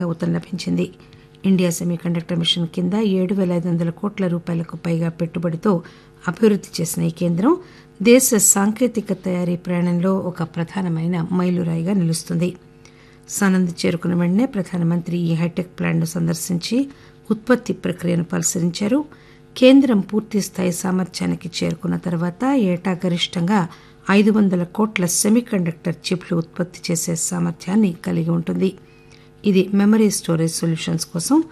ఊతం లభించింది India semiconductor machine కింద ఏడు పేల ఐదు వందల కోట్ల రూపాయలకు పైగా పెట్టుబడితో అభివృద్ది చేసిన ఈ కేంద్రం దేశ సాంకేతిక తయారీ ప్రయాణంలో ఒక ప్రధానమైన మైలురాయిగా నిలుస్తుంది సనంద్ చేరుకున్న వెంటనే ప్రధానమంత్రి ఈ హైటెక్ ప్లాంట్ను సందర్శించి ఉత్పత్తి ప్రక్రియను పరిశీలించారు కేంద్రం పూర్తి స్థాయి సామర్థ్యానికి చేరుకున్న తర్వాత ఏటా గరిష్టంగా ఐదు వందల కోట్ల సెమీకండక్టర్ చిప్లు ఉత్పత్తి చేసే సామర్థ్యాన్ని కలిగి ఉంటుంది ఇది మెమరీ స్టోరేజ్ సొల్యూషన్స్ కోసం